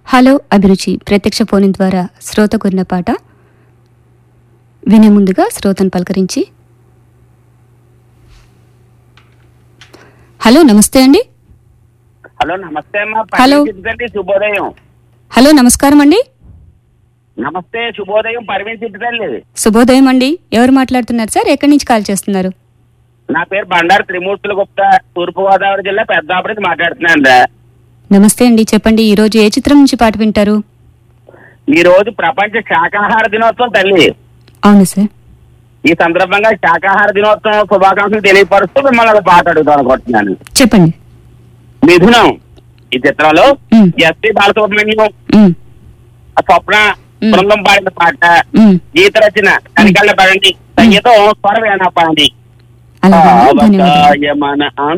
Hello అభిరుచి ప్రత్యక్ష phone ద్వారా శ్రోత కోరిన పాట వినే ముందుగా శ్రోతను పలకరించి హలో నమస్తే అండి హలో నమస్తే అమ్మా హలో. పరిమితి శుభోదయం హలో నమస్కారం అండి నమస్తే శుభోదయం పరిమితి తల్లి శుభోదయం అండి ఎవరు మాట్లాడుతున్నారు సార్ ఎక్కడి నుంచి కాల్ చేస్తున్నారు నా పేరు బండారు త్రిమూర్తుల గుప్తా తూర్పు గోదావరి జిల్లా పెద్దాపురం నుంచి మాట్లాడుతున్నాను నమస్తే అండి చెప్పండి ఈ రోజు ఏ చిత్రం నుంచి పాట వింటారు ఈ రోజు ప్రపంచ శాకాహార దినోత్సవం తల్లి అవును సార్ ఈ సందర్భంగా శాకాహార దినోత్సవం శుభాకాంక్షలు తెలియపరుస్తూ మిమ్మల్ని ఒక పాట అడుగుతాను అనుకుంటున్నాను చెప్పండి మిథునం ఈ చిత్రంలో మ్. ఎస్పి బాలసుబ్రహ్మణ్యం ఉమ్, ఆ స్వప్న మ్. బృందం పాడిన పాట ఉమ్, గీత రచన కనికళ్ళ పడండి సంగీతం స్వరవేణ పాడి అలాగే ధన్యవాదాలు మన